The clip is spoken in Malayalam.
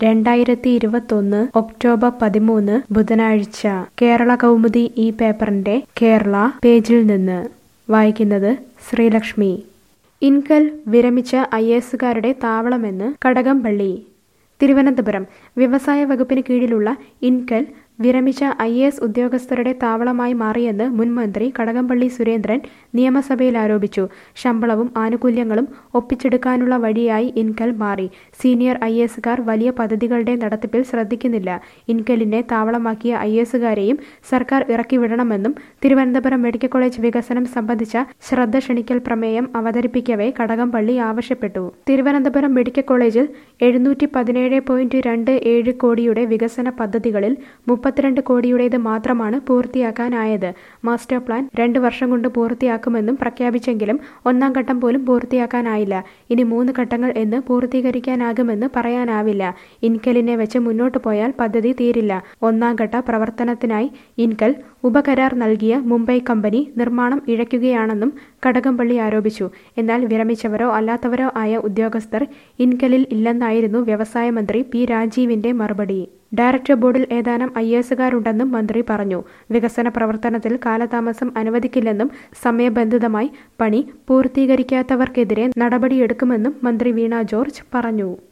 രണ്ടായിരത്തി ഇരുപത്തൊന്ന് ഒക്ടോബർ പതിമൂന്ന് ബുധനാഴ്ച കേരള കൗമുദി ഈ പേപ്പറിന്റെ കേരള പേജിൽ നിന്ന് വായിക്കുന്നത് ശ്രീലക്ഷ്മി ഇൻകൽ വിരമിച്ച ഐ എസുകാരുടെ താവളമെന്ന് കടകംപള്ളി തിരുവനന്തപുരം വ്യവസായ വകുപ്പിന് കീഴിലുള്ള ഇൻകൽ വിരമിച്ച ഐ എസ് ഉദ്യോഗസ്ഥരുടെ താവളമായി മാറിയെന്ന് മുൻ മന്ത്രി കടകംപള്ളി സുരേന്ദ്രൻ നിയമസഭയിൽ ആരോപിച്ചു ശമ്പളവും ആനുകൂല്യങ്ങളും ഒപ്പിച്ചെടുക്കാനുള്ള വഴിയായി ഇൻകൽ മാറി സീനിയർ ഐ എസുകാർ വലിയ പദ്ധതികളുടെ നടത്തിപ്പിൽ ശ്രദ്ധിക്കുന്നില്ല ഇൻകലിനെ താവളമാക്കിയ ഐ എസുകാരെയും സർക്കാർ ഇറക്കിവിടണമെന്നും തിരുവനന്തപുരം മെഡിക്കൽ കോളേജ് വികസനം സംബന്ധിച്ച ശ്രദ്ധ ക്ഷണിക്കൽ പ്രമേയം അവതരിപ്പിക്കവേ കടകംപള്ളി ആവശ്യപ്പെട്ടു തിരുവനന്തപുരം മെഡിക്കൽ കോളേജിൽ എഴുന്നൂറ്റി പതിനേഴ് പോയിന്റ് രണ്ട് ഏഴ് കോടിയുടെ വികസന പദ്ധതികളിൽ മുപ്പത്തിരണ്ട് കോടിയുടേത് മാത്രമാണ് പൂർത്തിയാക്കാനായത് മാസ്റ്റർ പ്ലാൻ രണ്ട് വർഷം കൊണ്ട് പൂർത്തിയാക്കുമെന്നും പ്രഖ്യാപിച്ചെങ്കിലും ഒന്നാം ഘട്ടം പോലും പൂർത്തിയാക്കാനായില്ല ഇനി മൂന്ന് ഘട്ടങ്ങൾ എന്ന് പൂർത്തീകരിക്കാനാകുമെന്ന് പറയാനാവില്ല ഇൻകലിനെ വെച്ച് മുന്നോട്ട് പോയാൽ പദ്ധതി തീരില്ല ഒന്നാം ഘട്ട പ്രവർത്തനത്തിനായി ഇൻകൽ ഉപകരാർ നൽകിയ മുംബൈ കമ്പനി നിർമ്മാണം ഇഴയ്ക്കുകയാണെന്നും കടകംപള്ളി ആരോപിച്ചു എന്നാൽ വിരമിച്ചവരോ അല്ലാത്തവരോ ആയ ഉദ്യോഗസ്ഥർ ഇൻകലിൽ ഇല്ലെന്നായിരുന്നു വ്യവസായ മന്ത്രി പി രാജീവിന്റെ മറുപടി ഡയറക്ടർ ബോർഡിൽ ഏതാനും ഐ എസുകാരുണ്ടെന്നും മന്ത്രി പറഞ്ഞു വികസന പ്രവർത്തനത്തിൽ കാലതാമസം അനുവദിക്കില്ലെന്നും സമയബന്ധിതമായി പണി പൂർത്തീകരിക്കാത്തവർക്കെതിരെ നടപടിയെടുക്കുമെന്നും മന്ത്രി വീണ ജോർജ് പറഞ്ഞു